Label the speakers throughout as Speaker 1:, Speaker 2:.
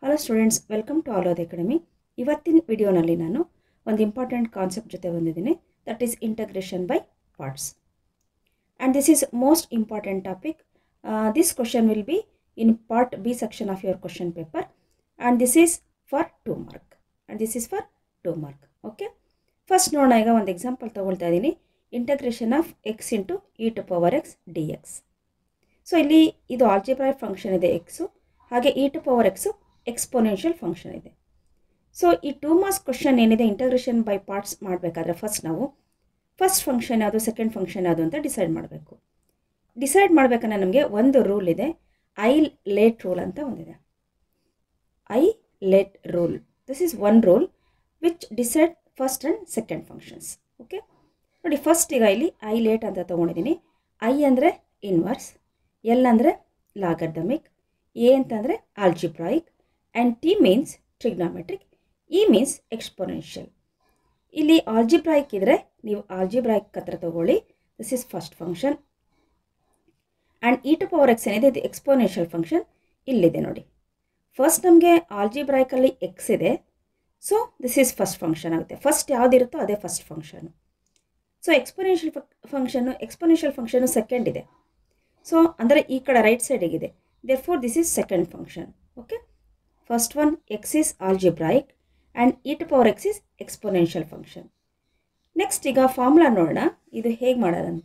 Speaker 1: hello students welcome to Alod academy ಇವತ್ತಿನ ವಿಡಿಯೋನಲ್ಲಿ ನಾನು ಒಂದು ಇಂಪಾರ್ಟೆಂಟ್ ಕಾನ್ಸೆಪ್ಟ್ ಜೊತೆ ಬಂದಿದ್ದೀನಿ that is integration by parts and this is most important topic this question will be in part B section of your question paper and this is for two mark and this is for two mark okay first ನೋಡೋಣ ಈಗ ಒಂದು example ತೊಗೊಳ್ತಾ ಇದ್ದೀನಿ integration of x into e to power x d x so ಇಲ್ಲಿ ಇದು ಆಲ್ಜಿಬ್ರಾಯ್ function ಇದೆ x ಹಾಗೆ e to power x exponential function ಇದೆ ಸೊ ಈ ಟೂ ಮಾರ್ಕ್ಸ್ ಕ್ವಶನ್ ಏನಿದೆ ಇಂಟಗ್ರೇಷನ್ ಬೈ ಪಾರ್ಟ್ಸ್ ಮಾಡಬೇಕಾದ್ರೆ ಫಸ್ಟ್ ನಾವು ಫಸ್ಟ್ ಫಂಕ್ಷನ್ ಯಾವುದು ಸೆಕೆಂಡ್ ಫಂಕ್ಷನ್ ಯಾವುದು ಅಂತ ಡಿಸೈಡ್ ಮಾಡಬೇಕು ಡಿಸೈಡ್ ಮಾಡಬೇಕಂದ್ರೆ ನಮಗೆ ಒಂದು ರೂಲ್ ಇದೆ ಐ ಲೇಟ್ ರೂಲ್ ಅಂತ ಒಂದಿದೆ ILATE rule this is one rule which decide first and second functions okay ನೋಡಿ ಫಸ್ಟ್ ಈಗ ಇಲ್ಲಿ ಐ ಲೇಟ್ ಅಂತ ತೊಗೊಂಡಿದ್ದೀನಿ ಐ ಅಂದರೆ ಇನ್ವರ್ಸ್ ಎಲ್ ಅಂದರೆ ಲಾಗರ್ದಮಿಕ್ ಎ ಅಂತಂದರೆ algebraic and T means trigonometric E means exponential ಇಲ್ಲಿ ಆಲ್ಜಿಬ್ರಾಯಿಕ್ ಇದ್ದರೆ ನೀವು ಆಲ್ಜಿಬ್ರಾಯಿಕ್ ಹತ್ರ ತಗೊಳ್ಳಿ this is first function and e to power x ಏನಿದೆ ಇದು ಎಕ್ಸ್ಪೊನೆನ್ಷಿಯಲ್ ಫಂಕ್ಷನ್ ಇಲ್ಲಿದೆ ನೋಡಿ ಫಸ್ಟ್ ನಮಗೆ ಆಲ್ಜಿಬ್ರಾಯಿಕಲ್ಲಿ ಎಕ್ಸ್ ಇದೆ so this is first function ಆಗುತ್ತೆ ಫಸ್ಟ್ ಯಾವುದಿರುತ್ತೋ ಅದೇ ಫಸ್ಟ್ ಫಂಕ್ಷನು ಸೊ ಎಕ್ಸ್ಪೊನೆನ್ಷಿಯಲ್ ಫಂಕ್ಷನ್ನು ಎಕ್ಸ್ಪೊನೆನ್ಷಿಯಲ್ ಫಂಕ್ಷನು ಸೆಕೆಂಡ್ ಇದೆ ಸೊ ಅಂದರೆ ಈ ಕಡೆ ರೈಟ್ ಸೈಡಿಗಿದೆ therefore this is second function okay first one x is algebraic and e to power x is exponential function next ಈಗ formula ನೋಡೋಣ ಇದು ಹೇಗೆ ಮಾಡೋದಂತ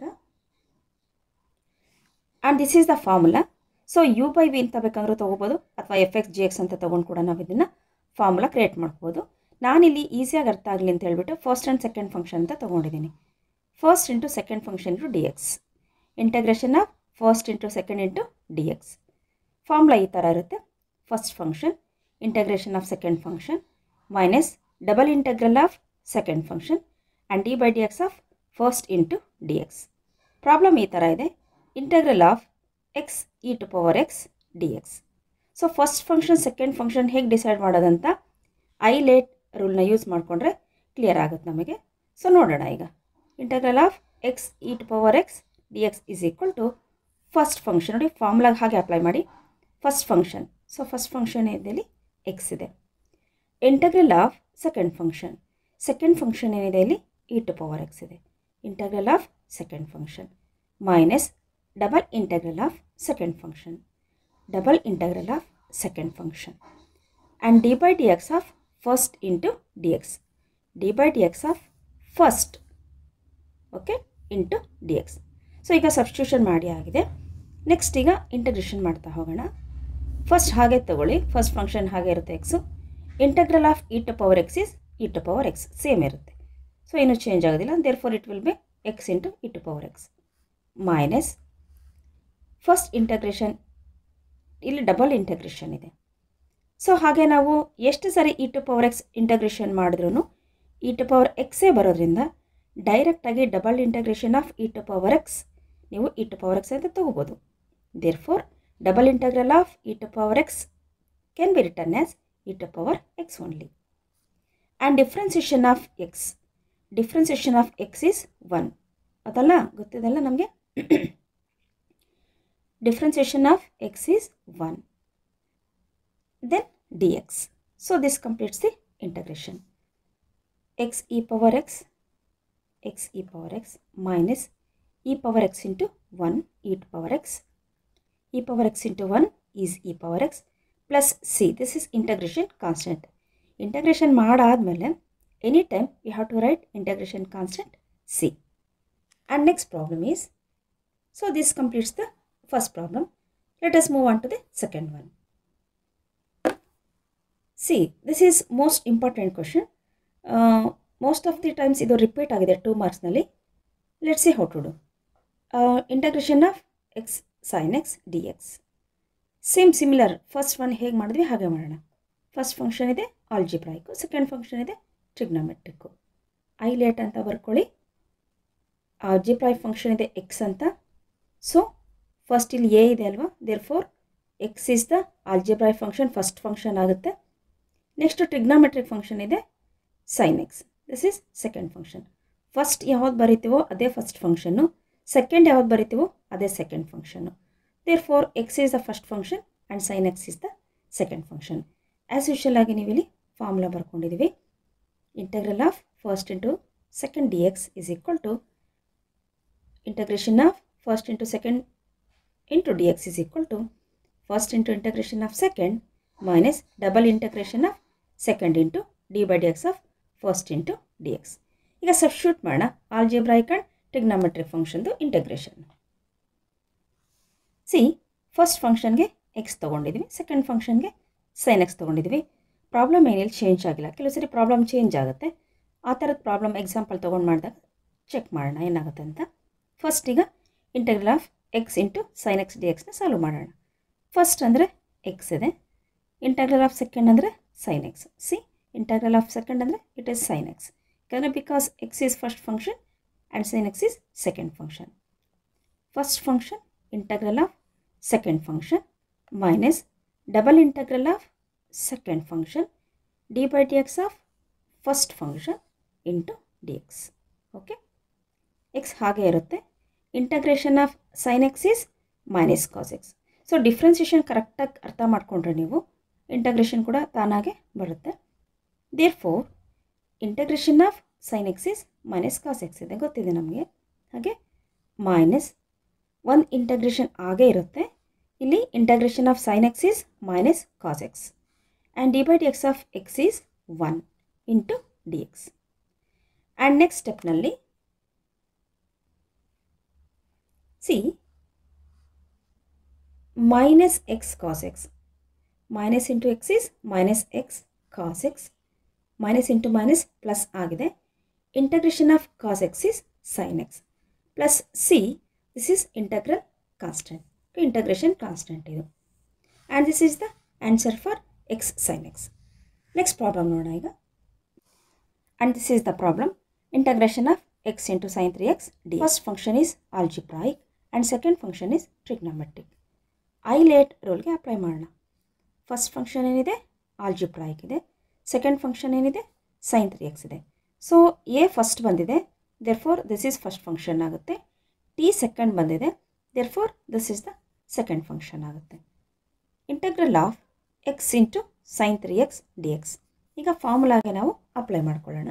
Speaker 1: and this is the formula so u by v ಅಂತ ಬೇಕಂದ್ರೂ ತೊಗೋಬೋದು ಅಥವಾ F X G X ಅಂತ ತೊಗೊಂಡು ಕೂಡ ನಾವು ಇದನ್ನು ಫಾರ್ಮುಲಾ ಕ್ರಿಯೇಟ್ ಮಾಡ್ಬೋದು ನಾನಿಲ್ಲಿ ಈಸಿಯಾಗಿ ಅರ್ಥ ಆಗಲಿ ಅಂತ ಹೇಳ್ಬಿಟ್ಟು ಫಸ್ಟ್ ಆ್ಯಂಡ್ ಸೆಕೆಂಡ್ ಫಂಕ್ಷನ್ ಅಂತ ತೊಗೊಂಡಿದ್ದೀನಿ first into second function into d x integration of first into second into d x formula ಈ ಥರ ಇರುತ್ತೆ first function integration of second function minus double integral of second function and d by d x of first into d x problem ಈ ಥರ ಇದೆ integral of x e to power x d x so first function second function ಹೇಗೆ decide ಮಾಡೋದಂತ ILATE ರೂಲ್ನ use ಮಾಡಿಕೊಂಡ್ರೆ clear ಆಗುತ್ತೆ ನಮಗೆ so ನೋಡೋಣ ಈಗ integral of x e to power x d x is equal to first function ನೋಡಿ ಫಾರ್ಮುಲಾಗೆ ಹಾಗೆ ಅಪ್ಲೈ ಮಾಡಿ first function so first function ಇದರಲ್ಲಿ ಎಕ್ಸ್ ಇದೆ integral of second function second function ಏನಿದೆ ಇಲ್ಲಿ ಇ ಟು ಪವರ್ ಎಕ್ಸ್ ಇದೆ integral of second function minus double integral of second function double integral of second function and d by d x of first into d x d by d x of first okay into d x so ಈಗ substitution ಮಾಡಿ ಆಗಿದೆ next ಈಗ integration ಮಾಡ್ತಾ ಹೋಗೋಣ first ಹಾಗೆ ತಗೊಳ್ಳಿ first function ಹಾಗೆ ಇರುತ್ತೆ x integral of e to power x is e to power x same ಇರುತ್ತೆ ಸೊ ಏನೂ ಚೇಂಜ್ ಆಗೋದಿಲ್ಲ therefore it will be x into e to power x minus first integration ಇಲ್ಲಿ double integration ಇದೆ so ಹಾಗೆ ನಾವು ಎಷ್ಟು ಸರಿ e to power x integration ಮಾಡಿದ್ರೂ ಇ ಟು ಪವರ್ ಎಕ್ಸೇ ಬರೋದ್ರಿಂದ ಡೈರೆಕ್ಟಾಗಿ double integration of e to power x ನೀವು ಇ ಟು ಪವರ್ ಎಕ್ಸ್ ಅಂತ ತೊಗೋಬೋದು therefore double integral of e to power x can be return as e to power x only and differentiation of x differentiation of x is one ಅದಲ್ಲ ಗೊತ್ತಿದೆಲ್ಲ ನಮಗೆ differentiation of x is one then d x so this completes the integration x e power x x e power x minus e power x into one e to power x e power x into one is e power X plus c this is integration constant integration ಮಾಡಾದಮೇಲೆ any time you have to write integration constant c and next problem is so this completes the first problem let us move on to the second one see this is most important question most of the times ಇದು repeat ಆಗಿದೆ two ಮಾರ್ಕ್ಸ್ನಲ್ಲಿ let see how to do integration of x sine x d x same similar first one ಹೇಗೆ ಮಾಡಿದ್ವಿ ಹಾಗೆ ಮಾಡೋಣ first function ಇದೆ ಆಲ್ಜಿಬ್ರಾಯಿಕು second function ಇದೆ ಟ್ರಿಗ್ನಮೆಟ್ರಿಕ್ಕು I ILATE ಅಂತ ಬರ್ಕೊಳ್ಳಿ ಆಲ್ಜಿಬ್ರಾಯ್ ಫಂಕ್ಷನ್ ಇದೆ ಎಕ್ಸ್ ಅಂತ ಸೊ ಫಸ್ಟ್ ಇಲ್ಲಿ ಎ ಇದೆ ಅಲ್ವಾ therefore x is the algebraic function first function ಆಗುತ್ತೆ ನೆಕ್ಸ್ಟ್ ಟ್ರಿಗ್ನಾಮೆಟ್ರಿಕ್ ಫಂಕ್ಷನ್ ಇದೆ sine x this is second function first ಯಾವ್ದು ಬರಿತೀವೋ ಅದೇ ಫಸ್ಟ್ ಫಂಕ್ಷನ್ನು ಸೆಕೆಂಡ್ ಯಾವ್ದು ಬರಿತೀವೋ ಅದೇ ಸೆಕೆಂಡ್ ಫಂಕ್ಷನ್ನು therefore x is the first function and sine x is the second function as usual ಆಗಿ ನೀವು ಇಲ್ಲಿ ಫಾರ್ಮುಲಾ ಬರ್ಕೊಂಡಿದ್ದೀವಿ integral of first into second d x is equal to integration of first into second into d x is equal to first into integration of second minus double integration of second into d by d x of first into d x ಈಗ substitute ಮಾಡೋಣ algebraic and trigonometric ಫಂಕ್ಷನ್ದು integration see first ಫಂಕ್ಷನ್ಗೆ x ತೊಗೊಂಡಿದ್ವಿ second ಫಂಕ್ಷನ್ಗೆ sine x ತೊಗೊಂಡಿದ್ವಿ problem ಏನಿಲ್ಲ change ಆಗಿಲ್ಲ ಕೆಲವು ಸರಿ ಪ್ರಾಬ್ಲಮ್ ಚೇಂಜ್ ಆಗುತ್ತೆ ಆ ಥರದ ಪ್ರಾಬ್ಲಮ್ ಎಕ್ಸಾಂಪಲ್ ತೊಗೊಂಡು ಮಾಡಿದಾಗ ಚೆಕ್ ಮಾಡೋಣ ಏನಾಗುತ್ತೆ ಅಂತ ಫಸ್ಟ್ ಈಗ integral of x into sine x d ಎಕ್ಸ್ನ ಸಾಲ್ವ್ ಮಾಡೋಣ ಫಸ್ಟ್ ಅಂದರೆ ಎಕ್ಸ್ ಇದೆ ಇಂಟಗ್ರಲ್ ಆಫ್ ಸೆಕೆಂಡ್ ಅಂದರೆ sine x see integral of second ಅಂದರೆ ಇಟ್ ಈಸ್ ಸೈನ್ ಎಕ್ಸ್ ಯಾಕಂದರೆ because x is first function and sine x is second function first function integral of second function minus double integral of second function d by d x of first function into d x okay x ಹಾಗೆ ಇರುತ್ತೆ integration of sine x is minus cos x so differentiation ಕರೆಕ್ಟಾಗಿ ಅರ್ಥ ಮಾಡಿಕೊಂಡ್ರೆ ನೀವು integration ಕೂಡ ತಾನಾಗೆ ಬರುತ್ತೆ therefore integration of sine x is minus cos x ಇದೆ ಗೊತ್ತಿದೆ ನಮಗೆ ಹಾಗೆ ಮೈನಸ್ ಒಂದು ಇಂಟಗ್ರೇಷನ್ ಆಗೇ ಇರುತ್ತೆ ಇಲ್ಲಿ integration of sine x is minus cos x and d by d x of x is one into d x and next ಸ್ಟೆಪ್ನಲ್ಲಿ see minus x cos x minus into x is minus x cos x minus into minus plus ಆಗಿದೆ integration of cos x is sine x plus c this is integral constant integration constant ಇದು and this is the answer for x sine X next problem ನೋಡೋಣ ಈಗ and this is the problem integration of x into sine three x d first function is algebraic and second function is trigonometric ILATE ರೂಲ್ಗೆ apply ಮಾಡೋಣ first function ಏನಿದೆ algebraic ಇದೆ second function ಏನಿದೆ sine three x ಇದೆ so A first ಬಂದಿದೆ therefore this is first function ಆಗುತ್ತೆ T second ಬಂದಿದೆ therefore this is the second function ಆಗುತ್ತೆ integral of x into sine three x d x ಈಗ ಫಾರ್ಮುಲಾಗೆ ನಾವು apply ಮಾಡ್ಕೊಳ್ಳೋಣ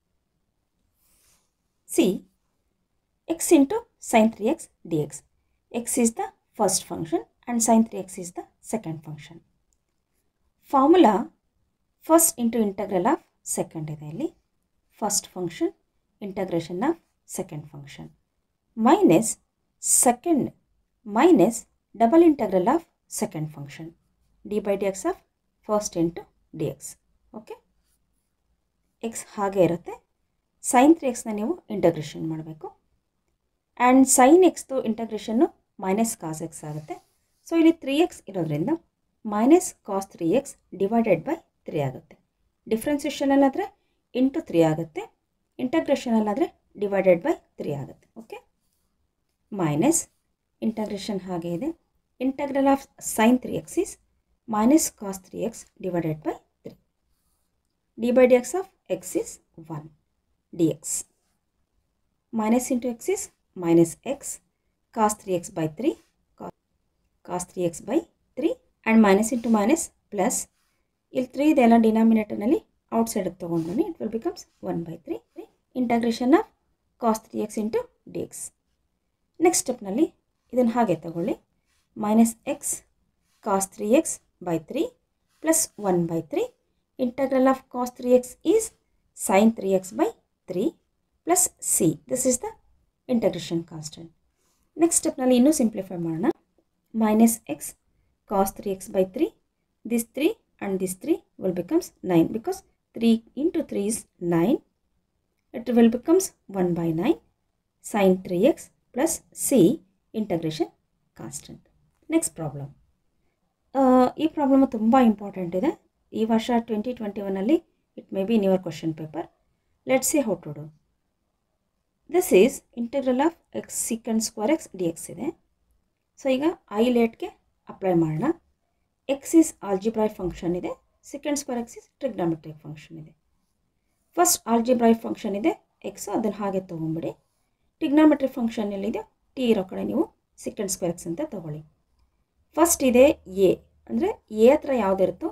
Speaker 1: see x into sine three x d x x is the first function and sine three x is the second function formula first into integral of second ಇದೆ ಇಲ್ಲಿ first function integration of second function minus second minus double integral of second function d by d x of first into d x okay x ಹಾಗೆ ಇರುತ್ತೆ sine three ಎಕ್ಸ್ನ ನೀವು integration ಮಾಡಬೇಕು and sine ಎಕ್ಸ್ದು ಇಂಟಗ್ರೇಷನ್ನು minus cos x ಆಗುತ್ತೆ so ಇಲ್ಲಿ three x ಇರೋದ್ರಿಂದ minus cos three x divided by three ಆಗುತ್ತೆ ಡಿಫ್ರೆನ್ಸಿಯೇಷನಲ್ಲಾದರೆ ಇಂಟು ತ್ರೀ ಆಗುತ್ತೆ ಇಂಟಗ್ರೇಷನಲ್ಲಾದರೆ ಡಿವೈಡೆಡ್ ಬೈ ತ್ರೀ ಆಗುತ್ತೆ ಓಕೆ ಮೈನಸ್ ಇಂಟಗ್ರೇಷನ್ ಹಾಗೆ ಇದೆ integral of sine three x is minus cos three x divided by three d by d x of x is one d x minus into x is minus x cos three x by three cos three x by three and minus into minus plus ಇಲ್ಲಿ three ಇದೆಲ್ಲ ಡಿನಾಮಿನೇಟರ್ನಲ್ಲಿ ಔಟ್ಸೈಡಿಗೆ ತೊಗೊಂಡು ಬನ್ನಿ it will becomes one by three integration of cos three x into d x next ಸ್ಟೆಪ್ನಲ್ಲಿ ಇದನ್ನು ಹಾಗೆ ತಗೊಳ್ಳಿ minus x cos three x by three plus one by three integral of cos three x is sine three x by three plus c this is the integration constant next ಸ್ಟೆಪ್ನಲ್ಲಿ ಇನ್ನೂ simplify ಮಾಡೋಣ minus x cos three x by three this three and this three will becomes nine because three into three is nine it will becomes one by nine sine three x plus c integration constant next problem ಈ problem ತುಂಬ important ಇದೆ ಈ ವರ್ಷ twenty twenty ಒನ್ನಲ್ಲಿ it may be in your question paper let see how to do this is integral of x secant square x d x ಇದೆ so ಈಗ ಐ ಲೇಟ್ಗೆ ಅಪ್ಲೈ ಮಾಡೋಣ ಎಕ್ಸ್ ಈಸ್ ಆಲ್ಜಿಬ್ರಾಯ್ ಫಂಕ್ಷನ್ ಇದೆ second square x is trigonometric function ಇದೆ first algebraic function ಇದೆ x ಅದನ್ನು ಹಾಗೆ ತೊಗೊಂಬಿಡಿ ಟ್ರಿಗ್ನಾಮೆಟ್ರಿಕ್ ಫಂಕ್ಷನ್ ಎಲ್ಲಿದೆ ಟಿ ಇರೋ ಕಡೆ ನೀವು ಸೆಕೆಂಡ್ ಸ್ಕ್ವೇರ್ ಎಕ್ಸ್ ಅಂತ ತೊಗೊಳ್ಳಿ ಫಸ್ಟ್ ಇದೆ ಎ ಅಂದರೆ ಎ ಹತ್ರ ಯಾವುದಿರುತ್ತೋ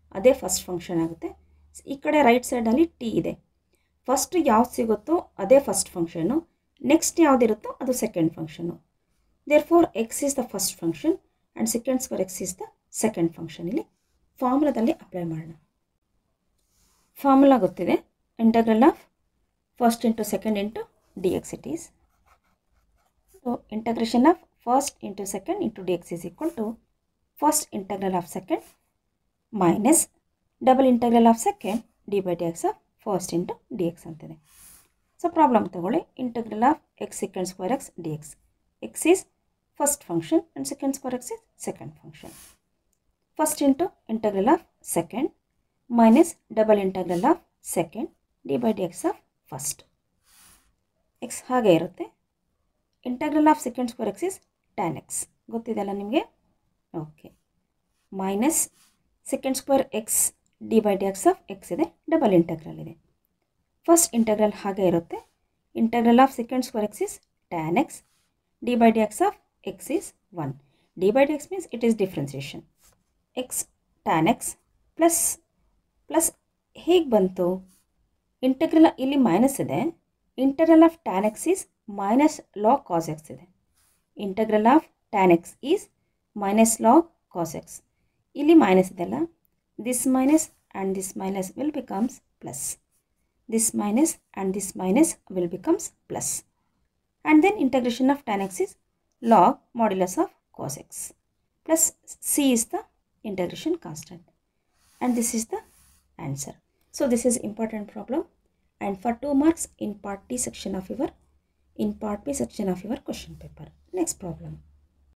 Speaker 1: ಅದೇ ಫಸ್ಟ್ ಫಂಕ್ಷನ್ ಆಗುತ್ತೆ ಈ ಕಡೆ ರೈಟ್ ಸೈಡಲ್ಲಿ ಟಿ ಇದೆ ಫಸ್ಟ್ ಯಾವ್ದು ಸಿಗುತ್ತೋ ಅದೇ ಫಸ್ಟ್ ಫಂಕ್ಷನ್ನು ನೆಕ್ಸ್ಟ್ ಯಾವುದಿರುತ್ತೋ ಅದು ಸೆಕೆಂಡ್ ಫಂಕ್ಷನ್ನು therefore x is the first function and seconds for x is the second function ಇಲ್ಲಿ ಫಾರ್ಮುಲಾದಲ್ಲಿ ಅಪ್ಲೈ ಮಾಡೋಣ ಫಾರ್ಮುಲಾ ಗೊತ್ತಿದೆ integral of first into second into d x it is so integration of first into second into d x is equal to first integral of second minus double integral of second d by d x of first into d x ಅಂತಿದೆ so problem ತಗೊಳ್ಳಿ integral of x second square x d x x is first function and second square x is second function first into integral of second minus double integral of second d by d x of first x ಹಾಗೆ ಇರುತ್ತೆ integral of second square x is tan x ಗೊತ್ತಿದೆಯಲ್ಲ ನಿಮಗೆ okay minus second square x d by d x of x ಇದೆ double integral ಇದೆ first integral ಹಾಗೆ ಇರುತ್ತೆ integral of second square x is tan x d by d x of x is one d by d x means it is differentiation x tan x plus plus ಹೇಗೆ ಬಂತು integral ಇಲ್ಲಿ minus ಇದೆ integral of tan x is minus log cos x ಇದೆ integral of tan x is minus log cos x ಇಲ್ಲಿ minus ಇದೆಲ್ಲ this minus and this minus will becomes plus this minus and this minus will becomes plus and then integration of tan x is log modulus of cos x plus c is the integration constant and this is the answer so this is important problem and for 2 marks in part D section of your in part B section of your question paper next problem